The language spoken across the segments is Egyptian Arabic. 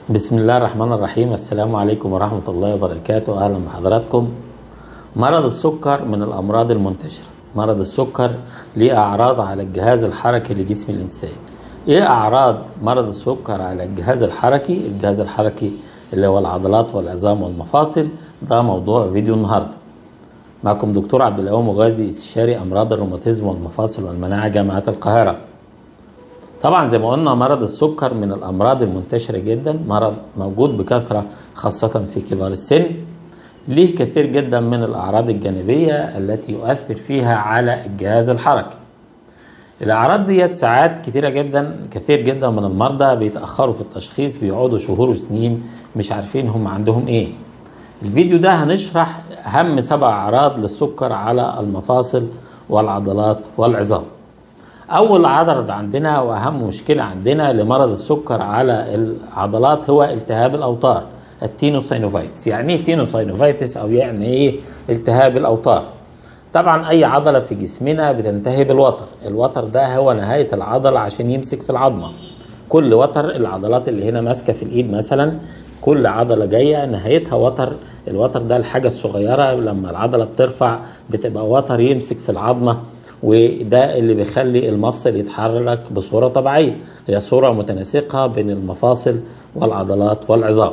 بسم الله الرحمن الرحيم السلام عليكم ورحمة الله وبركاته أهلا بحضراتكم مرض السكر من الأمراض المنتشرة مرض السكر ليه أعراض على الجهاز الحركي لجسم الإنسان إيه أعراض مرض السكر على الجهاز الحركي الجهاز الحركي اللي هو العضلات والعظام والمفاصل ده موضوع فيديو النهارده معكم دكتور عبد القوام مغازي استشاري امراض الروماتيزم والمفاصل والمناعه جامعه القاهره طبعا زي ما قلنا مرض السكر من الامراض المنتشره جدا مرض موجود بكثره خاصه في كبار السن ليه كثير جدا من الاعراض الجانبيه التي يؤثر فيها على الجهاز الحركي الاعراض ديت ساعات كتيره جدا كثير جدا من المرضى بيتاخروا في التشخيص بيقعدوا شهور وسنين مش عارفين هم عندهم ايه الفيديو ده هنشرح اهم سبع اعراض للسكر على المفاصل والعضلات والعظام اول عرض عندنا واهم مشكله عندنا لمرض السكر على العضلات هو التهاب الاوتار التينوساينوفايتس يعني ايه تينوساينوفايتس او يعني ايه التهاب الاوتار طبعا اي عضله في جسمنا بتنتهي بالوتر الوتر ده هو نهايه العضله عشان يمسك في العظمه كل وتر العضلات اللي هنا ماسكه في الايد مثلا كل عضله جايه نهايتها وتر الوتر ده الحاجه الصغيره لما العضله بترفع بتبقى وتر يمسك في العظمه وده اللي بيخلي المفصل يتحرك بصوره طبيعيه هي صوره متناسقه بين المفاصل والعضلات والعظام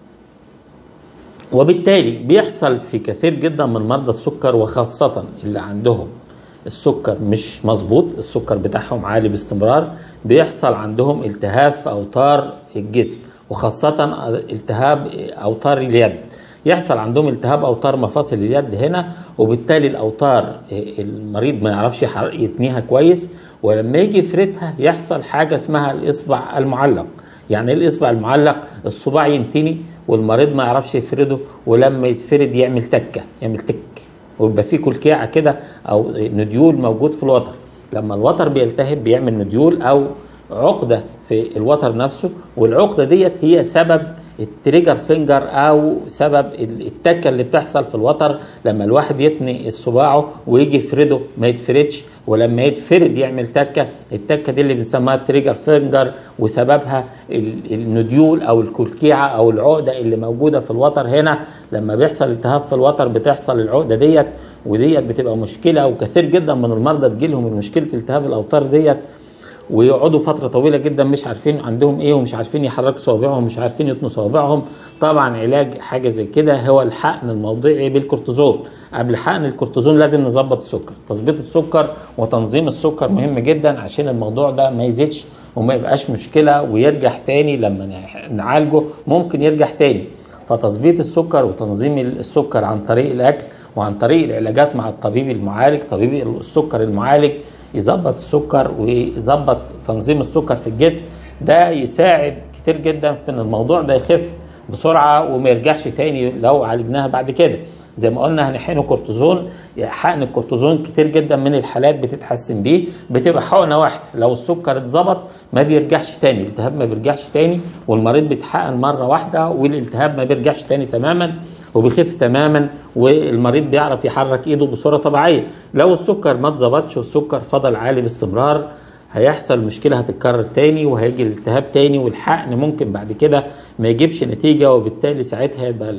وبالتالي بيحصل في كثير جدا من مرضى السكر وخاصة اللي عندهم السكر مش مظبوط السكر بتاعهم عالي باستمرار بيحصل عندهم التهاب في أوتار الجسم وخاصة التهاب أوتار اليد يحصل عندهم التهاب أوتار مفاصل اليد هنا وبالتالي الأوتار المريض ما يعرفش يتنيها كويس ولما يجي يفردها يحصل حاجة اسمها الإصبع المعلق يعني ايه الإصبع المعلق الصباع ينتني والمريض ما يعرفش يفرده ولما يتفرد يعمل تكه يعمل تك ويبقى في كلكيعه كده او نديول موجود في الوتر لما الوتر بيلتهب بيعمل نديول او عقده في الوتر نفسه والعقده ديت هي سبب التريجر فينجر او سبب التكه اللي بتحصل في الوتر لما الواحد يتني صباعه ويجي يفرده ما يتفردش ولما يتفرد يعمل تكه التكه دي اللي بنسميها التريجر فينجر وسببها النديول او الكلكيعه او العقده اللي موجوده في الوتر هنا لما بيحصل التهاب في الوتر بتحصل العقده ديت وديت بتبقى مشكله وكثير جدا من المرضى تجيلهم مشكله التهاب الاوتار ديت ويقعدوا فتره طويله جدا مش عارفين عندهم ايه ومش عارفين يحركوا صوابعهم مش عارفين يتنوا صوابعهم طبعا علاج حاجه زي كده هو الحقن الموضعي بالكورتيزون قبل حقن الكورتيزون لازم نظبط السكر تظبيط السكر وتنظيم السكر مهم جدا عشان الموضوع ده ما يزيدش وما يبقاش مشكله ويرجع تاني لما نعالجه ممكن يرجع تاني فتظبيط السكر وتنظيم السكر عن طريق الاكل وعن طريق العلاجات مع الطبيب المعالج طبيب السكر المعالج يظبط السكر ويظبط تنظيم السكر في الجسم ده يساعد كتير جدا في ان الموضوع ده يخف بسرعه وما يرجعش تاني لو عالجناها بعد كده زي ما قلنا هنحقنه كورتيزون حقن الكورتيزون كتير جدا من الحالات بتتحسن بيه بتبقى حقنه واحده لو السكر اتظبط ما بيرجعش تاني الالتهاب ما بيرجعش تاني والمريض بيتحقن مره واحده والالتهاب ما بيرجعش تاني تماما وبيخف تماما والمريض بيعرف يحرك ايده بصوره طبيعيه لو السكر ما اتظبطش والسكر فضل عالي باستمرار هيحصل مشكله هتتكرر تاني وهيجي الالتهاب تاني والحقن ممكن بعد كده ما يجيبش نتيجه وبالتالي ساعتها يبقى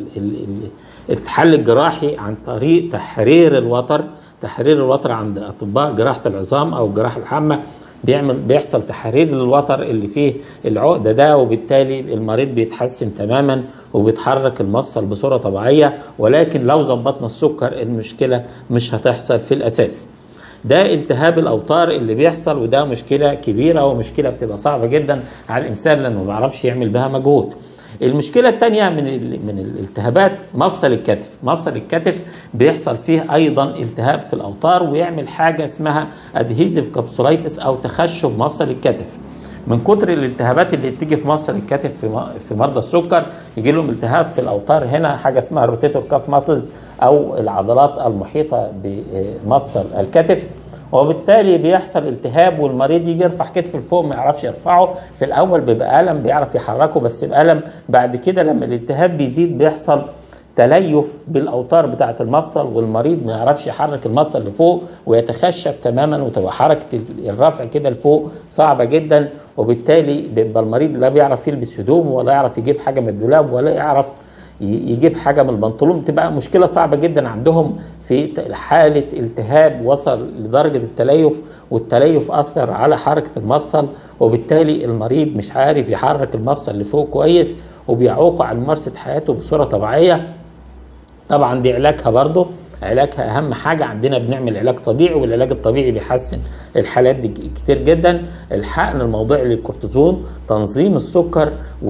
الحل الجراحي عن طريق تحرير الوتر تحرير الوتر عند اطباء جراحه العظام او الجراحه العامه بيعمل بيحصل تحرير للوتر اللي فيه العقده ده وبالتالي المريض بيتحسن تماما وبيتحرك المفصل بصوره طبيعيه ولكن لو ظبطنا السكر المشكله مش هتحصل في الاساس. ده التهاب الاوتار اللي بيحصل وده مشكله كبيره ومشكله بتبقى صعبه جدا على الانسان لانه ما بيعرفش يعمل بها مجهود. المشكله الثانيه من من الالتهابات مفصل الكتف، مفصل الكتف بيحصل فيه ايضا التهاب في الاوتار ويعمل حاجه اسمها ادهيزيف كابسولايتس او تخشب مفصل الكتف. من كتر الالتهابات اللي بتيجي في مفصل الكتف في في مرضى السكر يجي لهم التهاب في الاوتار هنا حاجه اسمها الروتيتور كاف ماسلز او العضلات المحيطه بمفصل الكتف وبالتالي بيحصل التهاب والمريض يجي يرفع كتفه لفوق ما يعرفش يرفعه في الاول بيبقى الم بيعرف يحركه بس بألم بعد كده لما الالتهاب بيزيد بيحصل تليف بالاوتار بتاعه المفصل والمريض ما يعرفش يحرك المفصل لفوق ويتخشب تماما وتبقى حركه الرفع كده لفوق صعبه جدا وبالتالي بيبقى المريض لا بيعرف يلبس هدوم ولا يعرف يجيب حاجه من الدولاب ولا يعرف يجيب حاجه من البنطلون تبقى مشكله صعبه جدا عندهم في حاله التهاب وصل لدرجه التليف والتليف اثر على حركه المفصل وبالتالي المريض مش عارف يحرك المفصل لفوق كويس وبيعوق عن ممارسه حياته بصوره طبيعيه طبعا دي علاجها برضه علاجها اهم حاجه عندنا بنعمل علاج طبيعي والعلاج الطبيعي بيحسن الحالات دي كتير جدا الحقن الموضوعي للكورتيزون تنظيم السكر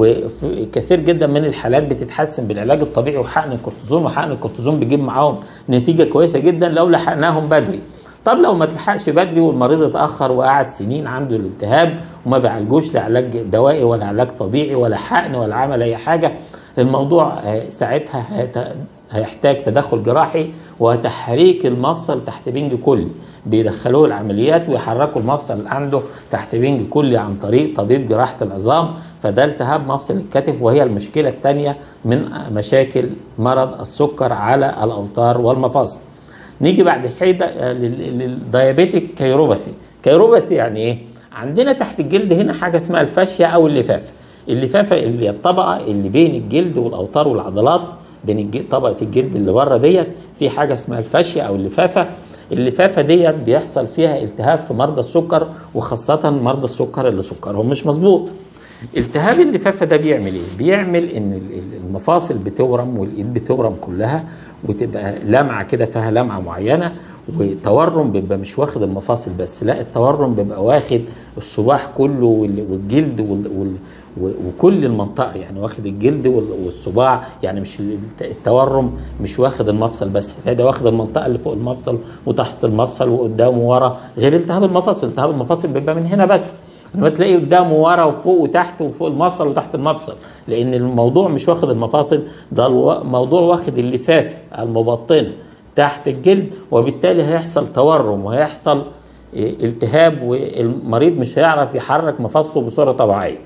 وكثير جدا من الحالات بتتحسن بالعلاج الطبيعي وحقن الكورتيزون وحقن الكورتيزون بيجيب معاهم نتيجه كويسه جدا لو لحقناهم بدري طب لو ما تلحقش بدري والمريض اتاخر وقعد سنين عنده الالتهاب وما بيعالجوش لا علاج دوائي ولا علاج طبيعي ولا حقن ولا عمل اي حاجه الموضوع ساعتها هيحتاج تدخل جراحي وتحريك المفصل تحت بنج كلي بيدخلوه العمليات ويحركوا المفصل اللي عنده تحت بنج كلي عن طريق طبيب جراحه العظام فده التهاب مفصل الكتف وهي المشكله الثانيه من مشاكل مرض السكر على الاوتار والمفاصل. نيجي بعد كده للديابيتيك كيروباثي. كيروباثي يعني ايه؟ عندنا تحت الجلد هنا حاجه اسمها الفاشيه او اللفافه. اللفافه اللي هي الطبقه اللي بين الجلد والاوتار والعضلات بين الجلد طبقه الجلد اللي بره ديت في حاجه اسمها الفاشيه او اللفافه اللفافه ديت بيحصل فيها التهاب في مرضى السكر وخاصه مرضى السكر اللي سكرهم مش مظبوط التهاب اللفافه ده بيعمل ايه بيعمل ان المفاصل بتورم والايد بتورم كلها وتبقى لمعه كده فيها لمعه معينه وتورم بيبقى مش واخد المفاصل بس لا التورم بيبقى واخد الصباح كله والجلد وال وكل المنطقه يعني واخد الجلد والصباع يعني مش التورم مش واخد المفصل بس لا ده واخد المنطقه اللي فوق المفصل وتحت المفصل وقدام وورا غير التهاب المفاصل التهاب المفاصل بيبقى من هنا بس لما تلاقي قدام وورا وفوق وتحت وفوق المفصل وتحت المفصل لان الموضوع مش واخد المفاصل ده الموضوع واخد اللفافه المبطنه تحت الجلد وبالتالي هيحصل تورم وهيحصل التهاب والمريض مش هيعرف يحرك مفاصله بصوره طبيعيه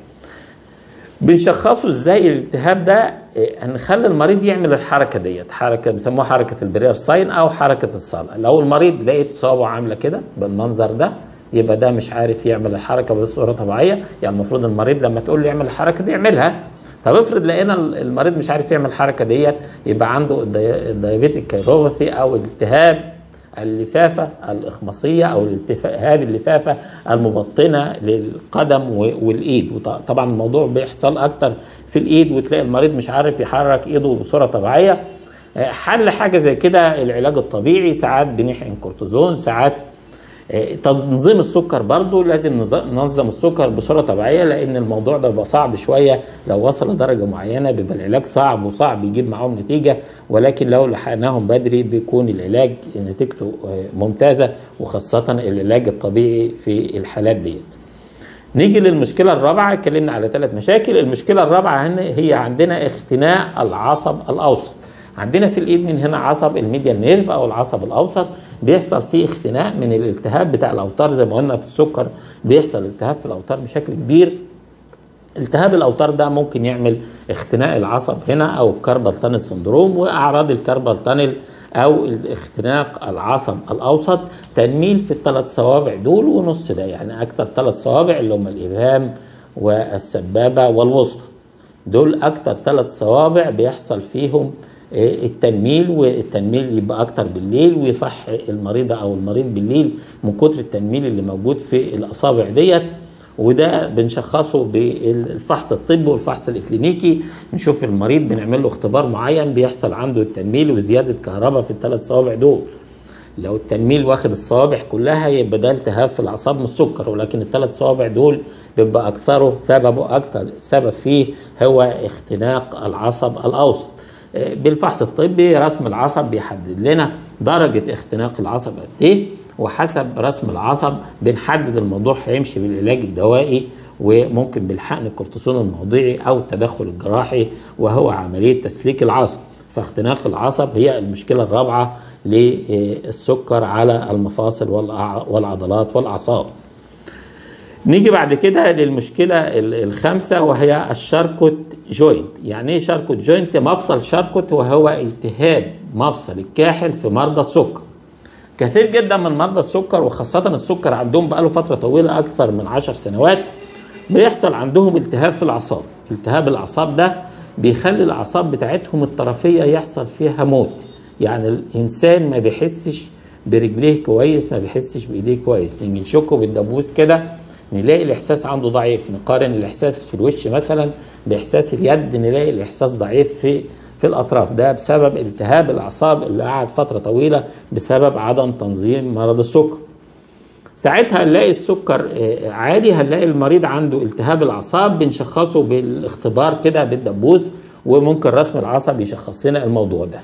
بنشخصه ازاي الالتهاب ده هنخلي المريض يعمل الحركه ديت حركه بيسموها حركه البرير ساين او حركه الصلاه لو المريض لقيت صوابعه عامله كده بالمنظر ده يبقى ده مش عارف يعمل الحركه بصوره طبيعيه يعني المفروض المريض لما تقول له يعمل الحركه دي يعملها طب افرض لقينا المريض مش عارف يعمل الحركه ديت يبقى عنده الديابيتيك كيروباثي او التهاب اللفافة الإخماصية أو الالتهاب اللفافة المبطنة للقدم والإيد وطبعا الموضوع بيحصل أكتر في الإيد وتلاقي المريض مش عارف يحرك إيده بصورة طبيعية حل حاجة زي كده العلاج الطبيعي ساعات بنحقن كورتيزون ساعات تنظيم السكر برضو لازم ننظم السكر بصوره طبيعيه لان الموضوع ده بيبقى صعب شويه لو وصل لدرجه معينه بيبقى العلاج صعب وصعب يجيب معاهم نتيجه ولكن لو لحقناهم بدري بيكون العلاج نتيجته ممتازه وخاصه العلاج الطبيعي في الحالات ديت. نيجي للمشكله الرابعه اتكلمنا على ثلاث مشاكل المشكله الرابعه هنا هي عندنا اختناق العصب الاوسط عندنا في الايد من هنا عصب الميديان نيرف او العصب الاوسط بيحصل فيه اختناق من الالتهاب بتاع الاوتار زي ما قلنا في السكر بيحصل التهاب في الاوتار بشكل كبير التهاب الاوتار ده ممكن يعمل اختناق العصب هنا او الكاربال تانل سندروم واعراض الكاربال تانل او اختناق العصب الاوسط تنميل في الثلاث صوابع دول ونص ده يعني اكتر ثلاث صوابع اللي هم الابهام والسبابه والوسطى دول اكتر ثلاث صوابع بيحصل فيهم التنميل والتنميل يبقى اكتر بالليل ويصح المريضه او المريض بالليل من كتر التنميل اللي موجود في الاصابع ديت وده بنشخصه بالفحص الطبي والفحص الكلينيكي نشوف المريض بنعمل له اختبار معين بيحصل عنده التنميل وزياده كهرباء في الثلاث صوابع دول لو التنميل واخد الصوابع كلها يبقى ده التهاب في الاعصاب من السكر ولكن الثلاث صوابع دول بيبقى اكثره سببه اكثر سبب فيه هو اختناق العصب الاوسط بالفحص الطبي رسم العصب بيحدد لنا درجة اختناق العصب قد ايه وحسب رسم العصب بنحدد الموضوع هيمشي بالعلاج الدوائي وممكن بالحقن الكورتيسون الموضعي او التدخل الجراحي وهو عملية تسليك العصب فاختناق العصب هي المشكلة الرابعة للسكر على المفاصل والعضلات والاعصاب نيجي بعد كده للمشكلة ال- الخامسة وهي الشاركوت جوينت يعني ايه شاركوت جوينت مفصل شاركوت وهو التهاب مفصل الكاحل في مرضى السكر كثير جدا من مرضى السكر وخاصة السكر عندهم بقاله فترة طويلة أكثر من عشر سنوات بيحصل عندهم التهاب في الأعصاب التهاب الأعصاب ده بيخلي الأعصاب بتاعتهم الطرفية يحصل فيها موت يعني الإنسان ما بيحسش برجليه كويس ما بيحسش بإيديه كويس نيجي نشكه بالدبوس كده نلاقي الإحساس عنده ضعيف نقارن الإحساس في الوش مثلا بإحساس اليد نلاقي الإحساس ضعيف في في الاطراف ده بسبب التهاب الاعصاب اللي قعد فتره طويله بسبب عدم تنظيم مرض السكر ساعتها هنلاقي السكر آه، عالي هنلاقي المريض عنده التهاب الاعصاب بنشخصه بالاختبار كده بالدبوس وممكن رسم العصب يشخص لنا الموضوع ده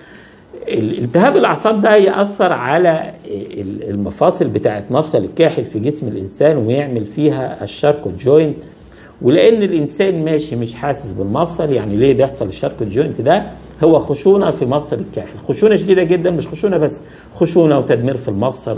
الالتهاب الاعصاب ده ياثر على ال- المفاصل بتاعه مفصل الكاحل في جسم الانسان ويعمل فيها الشاركوت جوينت ولان الانسان ماشي مش حاسس بالمفصل يعني ليه بيحصل الشاركوت جوينت ده هو خشونه في مفصل الكاحل خشونه شديده جدا مش خشونه بس خشونه وتدمير في المفصل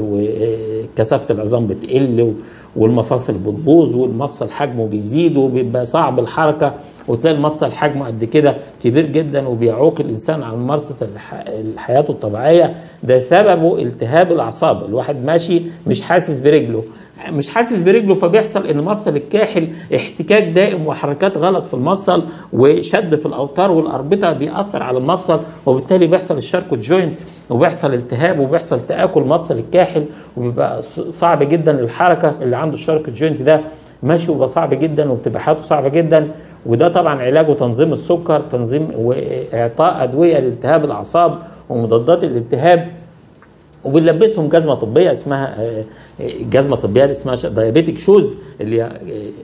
وكثافه العظام بتقل و- والمفاصل بتبوظ والمفصل حجمه بيزيد وبيبقى صعب الحركه وتلاقي المفصل حجمه قد كده كبير جدا وبيعوق الانسان عن ممارسه الح- حياته الطبيعيه ده سببه التهاب الاعصاب الواحد ماشي مش حاسس برجله مش حاسس برجله فبيحصل ان مفصل الكاحل احتكاك دائم وحركات غلط في المفصل وشد في الاوتار والاربطه بيأثر على المفصل وبالتالي بيحصل الشاركوت جوينت وبيحصل التهاب وبيحصل تآكل مفصل الكاحل وبيبقى ص- صعب جدا الحركه اللي عنده الشاركوت جوينت ده ماشي وبقى صعب جدا وبتبقى حياته صعبه جدا وده طبعا علاجه تنظيم السكر تنظيم واعطاء ادويه لالتهاب الاعصاب ومضادات الالتهاب وبنلبسهم جزمه طبيه اسمها آه، آه، جزمه طبيه اسمها دايابيتك شوز اللي هي آه،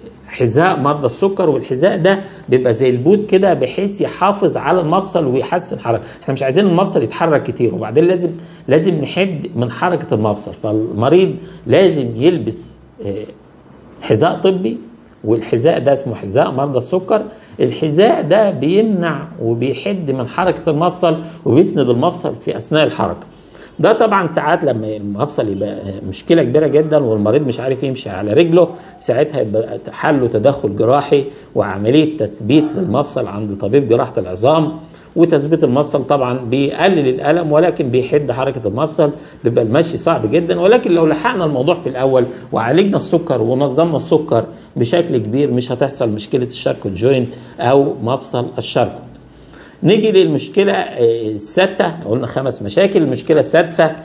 حذاء مرضى السكر والحذاء ده بيبقى زي البوت كده بحيث يحافظ على المفصل ويحسن حركه احنا مش عايزين المفصل يتحرك كتير وبعدين لازم لازم نحد من حركه المفصل فالمريض لازم يلبس آه، حذاء طبي والحذاء ده اسمه حذاء مرضى السكر الحذاء ده بيمنع وبيحد من حركة المفصل وبيسند المفصل في أثناء الحركة ده طبعا ساعات لما المفصل يبقى مشكلة كبيرة جدا والمريض مش عارف يمشي على رجله ساعتها يبقى حله تدخل جراحي وعملية تثبيت للمفصل عند طبيب جراحة العظام وتثبيت المفصل طبعا بيقلل الالم ولكن بيحد حركه المفصل بيبقى المشي صعب جدا ولكن لو لحقنا الموضوع في الاول وعالجنا السكر ونظمنا السكر بشكل كبير مش هتحصل مشكله الشاركوت جوينت او مفصل الشاركوت نيجي للمشكلة آه، السادسة قلنا خمس مشاكل المشكلة السادسة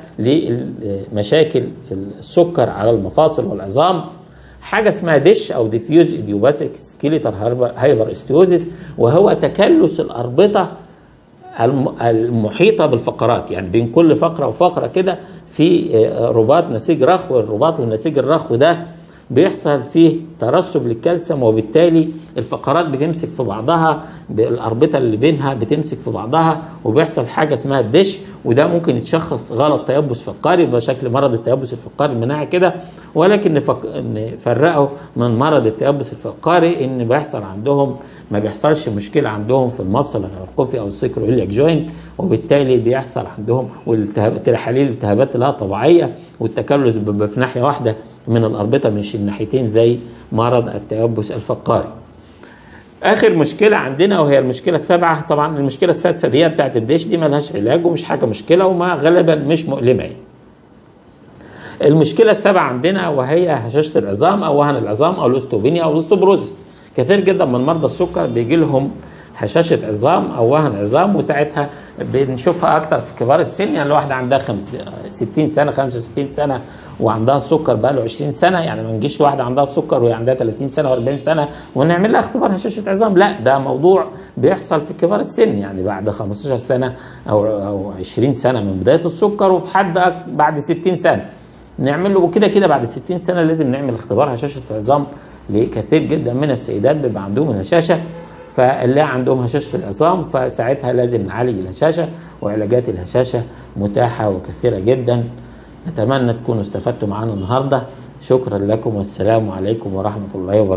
لمشاكل السكر على المفاصل والعظام حاجة اسمها ديش أو ديفيوز إديوباثيك سكيليتر هايبر استيوزيس وهو تكلس الأربطة الم- المحيطة بالفقرات يعني بين كل فقرة وفقرة كده في آه، رباط نسيج رخو الرباط والنسيج الرخو ده بيحصل فيه ترسب للكالسيوم وبالتالي الفقرات بتمسك في بعضها الأربطة اللي بينها بتمسك في بعضها وبيحصل حاجة اسمها الدش وده ممكن يتشخص غلط تيبس فقاري بشكل مرض التيبس الفقاري المناعي كده ولكن نفك... نفرقه من مرض التيبس الفقاري ان بيحصل عندهم ما بيحصلش مشكله عندهم في المفصل العنقفي او السكرو إلياك جوينت وبالتالي بيحصل عندهم والتحاليل الالتهابات لها طبيعيه والتكلس بيبقى في ناحيه واحده من الاربطه مش الناحيتين زي مرض التيبس الفقاري. اخر مشكله عندنا وهي المشكله السابعه طبعا المشكله السادسه دي بتاعت الديش دي ملهاش علاج ومش حاجه مشكله وما غالبا مش مؤلمه يعني. المشكله السابعه عندنا وهي هشاشه العظام او وهن العظام او الاستوبينيا او الاستوبروز كثير جدا من مرضى السكر بيجي لهم هشاشه عظام او وهن عظام وساعتها بنشوفها اكتر في كبار السن يعني الواحده عندها خمس 60 سنه 65 سنه وعندها السكر بقى له 20 سنه يعني ما نجيش واحده عندها السكر وهي عندها 30 سنه و40 سنه ونعمل لها اختبار هشاشه عظام لا ده موضوع بيحصل في كبار السن يعني بعد 15 سنه او او 20 سنه من بدايه السكر وفي حد أك- بعد 60 سنه نعمل له وكده كده بعد 60 سنه لازم نعمل اختبار هشاشه عظام لكثير جدا من السيدات بيبقى عندهم الهشاشه فاللي عندهم هشاشه العظام فساعتها لازم نعالج الهشاشه وعلاجات الهشاشه متاحه وكثيره جدا نتمنى تكونوا استفدتوا معنا النهارده شكرا لكم والسلام عليكم ورحمه الله وبركاته